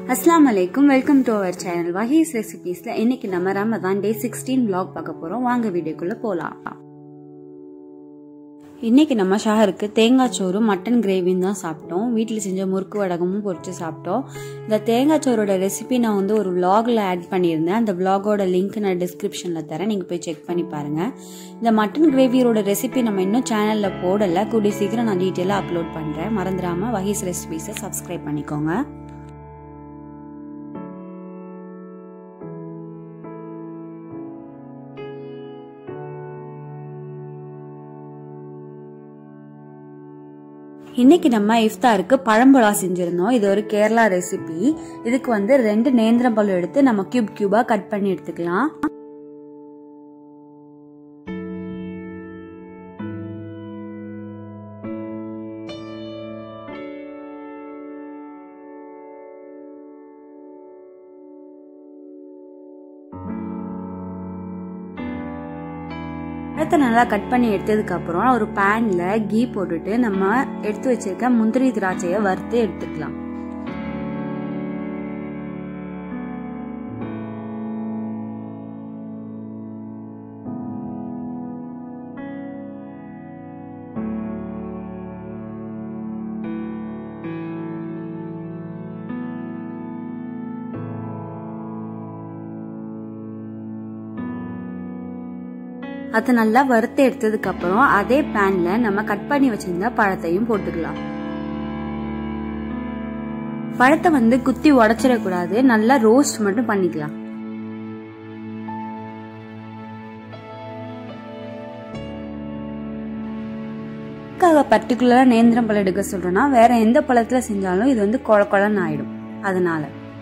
அஸ்லாம் வலைக்கும் welcome to our channel வஹீஸ் ரெசிபீஸ்ல இன்னைக்கு நம்ம ரமதான் டே சிக்ஸ்டீன் vlog பார்க்க போறோம் வாங்க வீடியோக்குள்ள போலாம் இன்னைக்கு நம்ம ஷஹருக்கு தேங்காய் சோறும் மட்டன் கிரேவியும் தான் சாப்பிட்டோம் வீட்டில் செஞ்ச முறுக்கு வடகமும் பொரிச்சு சாப்பிட்டோம் இந்த தேங்காய் சோறோட ரெசிபி நான் வந்து ஒரு vlogல ஆட் பண்ணியிருந்தேன் அந்த vlogோட லிங்க் நான் டிஸ்கிரிப்ஷனில் தரேன் நீங்கள் போய் செக் பண்ணி பாருங்க இந்த மட்டன் கிரேவியோட ரெசிபி நம்ம இன்னும் சேனலில் போடலை கூடிய சீக்கிரம் நான் டீட்டெயிலாக அப்லோட் பண்ணுறேன் மறந்துடாமல் வஹீஸ் ரெசிபீஸை சப்ஸ்கிரைப் பண்ணிக்கோங்க இன்னைக்கு நம்ம இஃப்தாருக்கு பழம்பழா செஞ்சிருந்தோம் இது ஒரு கேரளா ரெசிபி இதுக்கு வந்து ரெண்டு நேந்திரம் பழம் எடுத்து நம்ம கியூப் கியூபா கட் பண்ணி எடுத்துக்கலாம் பழத்தை நல்லா கட் பண்ணி எடுத்ததுக்கு அப்புறம் ஒரு பேன்ல கீ போட்டுட்டு நம்ம எடுத்து வச்சிருக்க முந்திரி திராட்சையை வறுத்து எடுத்துக்கலாம் அதை நல்லா வறுத்து எடுத்ததுக்கு அப்புறம் அதே பேன்ல நம்ம கட் பண்ணி வச்சிருந்த பழத்தையும் போட்டுக்கலாம் பழத்தை வந்து குத்தி உடச்சிடக்கூடாது நல்லா ரோஸ்ட் மட்டும் பண்ணிக்கலாம் பர்டிகுலரா நேந்திரம் பழம் எடுக்க சொல்றோம்னா வேற எந்த பழத்துல செஞ்சாலும் இது வந்து கொழ கொழன்னு ஆயிடும் அதனால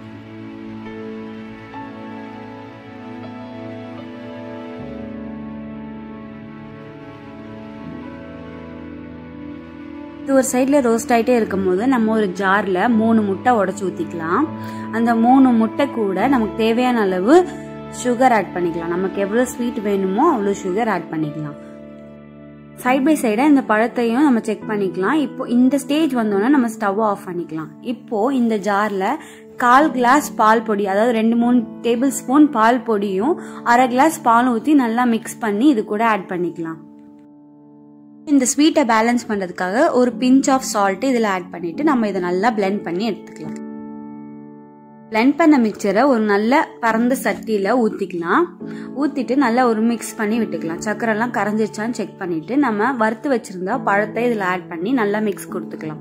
இது ஒரு சைடில் ரோஸ்ட் ஆகிட்டே இருக்கும் போது நம்ம ஒரு ஜாரில் மூணு முட்டை உடச்சி ஊற்றிக்கலாம் அந்த மூணு முட்டை கூட நமக்கு தேவையான அளவு சுகர் ஆட் பண்ணிக்கலாம் நமக்கு எவ்வளோ ஸ்வீட் வேணுமோ அவ்வளோ சுகர் ஆட் பண்ணிக்கலாம் சைட் பை சைடாக இந்த பழத்தையும் நம்ம செக் பண்ணிக்கலாம் இப்போ இந்த ஸ்டேஜ் வந்தோடனே நம்ம ஸ்டவ் ஆஃப் பண்ணிக்கலாம் இப்போ இந்த ஜாரில் கால் கிளாஸ் பால் பொடி அதாவது ரெண்டு மூணு டேபிள் ஸ்பூன் பால் பொடியும் அரை கிளாஸ் பால் ஊற்றி நல்லா மிக்ஸ் பண்ணி இது கூட ஆட் பண்ணிக்கலாம் இந்த ஸ்வீட்டை பேலன்ஸ் பண்ணுறதுக்காக ஒரு பிஞ்ச் ஆஃப் சால்ட்டு இதில் ஆட் பண்ணிட்டு நம்ம இதை நல்லா பிளெண்ட் பண்ணி எடுத்துக்கலாம் பிளெண்ட் பண்ண மிக்சரை ஒரு நல்ல பறந்த சட்டியில் ஊற்றிக்கலாம் ஊற்றிட்டு நல்லா ஒரு மிக்ஸ் பண்ணி விட்டுக்கலாம் சக்கரெல்லாம் கரைஞ்சிருச்சான்னு செக் பண்ணிட்டு நம்ம வறுத்து வச்சிருந்தா பழத்தை இதில் ஆட் பண்ணி நல்லா மிக்ஸ் கொடுத்துக்கலாம்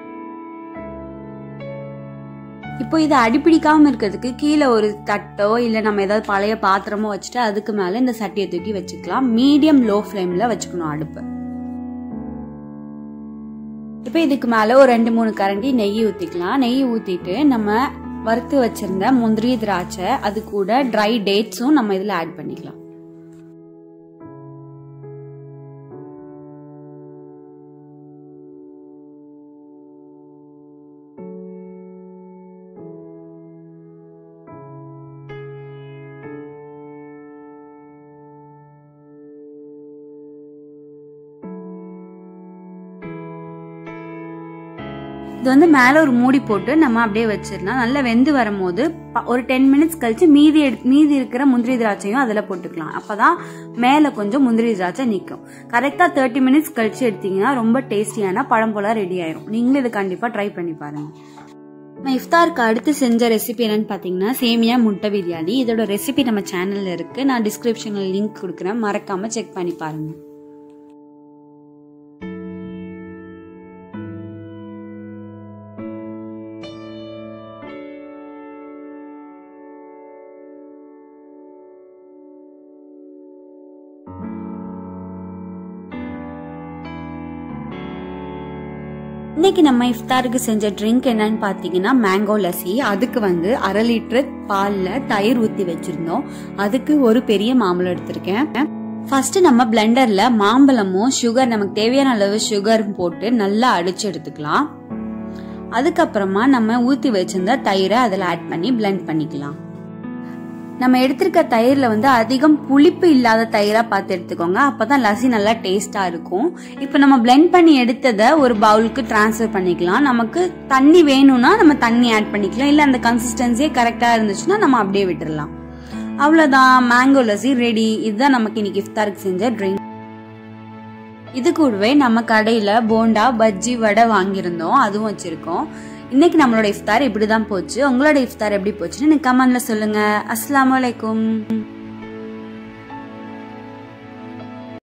இப்போ இதை அடிப்பிடிக்காம இருக்கிறதுக்கு கீழே ஒரு தட்டோ இல்லை நம்ம ஏதாவது பழைய பாத்திரமோ வச்சுட்டு அதுக்கு மேலே இந்த சட்டியை தூக்கி வச்சுக்கலாம் மீடியம் லோ ஃப்ளேமில் வச்சுக்கணும் அடுப்பு இப்போ இதுக்கு மேலே ஒரு ரெண்டு மூணு கரண்டி நெய் ஊற்றிக்கலாம் நெய் ஊற்றிட்டு நம்ம வறுத்து வச்சிருந்த முந்திரி திராட்சை அது கூட ட்ரை டேட்ஸும் நம்ம இதில் ஆட் பண்ணிக்கலாம் இது வந்து மேலே ஒரு மூடி போட்டு நம்ம அப்படியே வச்சிடலாம் நல்லா வெந்து வரும்போது ஒரு டென் மினிட்ஸ் கழிச்சு மீதி மீதி இருக்கிற முந்திரி திராட்சையும் அதில் போட்டுக்கலாம் அப்போதான் மேலே கொஞ்சம் முந்திரி திராட்சை நிற்கும் கரெக்டாக தேர்ட்டி மினிட்ஸ் கழிச்சு எடுத்தீங்கன்னா ரொம்ப டேஸ்டியான பழம்பொலாம் ரெடி ஆயிரும் நீங்களும் இது கண்டிப்பாக ட்ரை பண்ணி பாருங்க நம்ம இஃப்தாருக்கு அடுத்து செஞ்ச ரெசிபி என்னன்னு பார்த்தீங்கன்னா சேமியா முட்டை பிரியாணி இதோட ரெசிபி நம்ம சேனலில் இருக்குது நான் டிஸ்கிரிப்ஷனில் லிங்க் கொடுக்குறேன் மறக்காமல் செக் பண்ணி பாருங்கள் இன்னைக்கு நம்ம இஃப்தாருக்கு செஞ்ச ட்ரிங்க் என்னன்னு பார்த்தீங்கன்னா மேங்கோ லஸ்ஸி அதுக்கு வந்து அரை லிட்டர் பாலில் தயிர் ஊற்றி வச்சிருந்தோம் அதுக்கு ஒரு பெரிய மாம்பழம் எடுத்திருக்கேன் ஃபர்ஸ்ட் நம்ம பிளெண்டர்ல மாம்பழமும் சுகர் நமக்கு தேவையான அளவு சுகர் போட்டு நல்லா அடிச்சு எடுத்துக்கலாம் அதுக்கப்புறமா நம்ம ஊற்றி வச்சிருந்த தயிரை அதில் ஆட் பண்ணி பிளெண்ட் பண்ணிக்கலாம் நம்ம எடுத்திருக்க தயிர்ல வந்து அதிகம் புளிப்பு இல்லாத தயிரா பார்த்து எடுத்துக்கோங்க அப்பதான் லஸ்ஸி நல்லா டேஸ்டா இருக்கும் இப்போ நம்ம blend பண்ணி எடுத்ததை ஒரு பவுலுக்கு ட்ரான்ஸ்ஃபர் பண்ணிக்கலாம் நமக்கு தண்ணி வேணும்னா நம்ம தண்ணி ஆட் பண்ணிக்கலாம் இல்ல அந்த கன்சிஸ்டன்சியே கரெக்டா இருந்துச்சுன்னா நம்ம அப்படியே விட்டுறலாம் அவ்வளவுதான் மேங்கோ லஸ்ஸி ரெடி இதுதான் நமக்கு இன்னைக்கு இஃப்தாருக்கு செஞ்ச ட்ரிங்க் இது கூடவே நம்ம கடையில போண்டா பஜ்ஜி வடை வாங்கியிருந்தோம் அதுவும் வச்சிருக்கோம் இன்னைக்கு நம்மளோட இஃப்தார் இப்படிதான் போச்சு உங்களோட இஃப்தார் எப்படி போச்சுன்னு எனக்கு கமெண்ட்ல சொல்லுங்க அஸ்ஸலாமு அலைக்கும்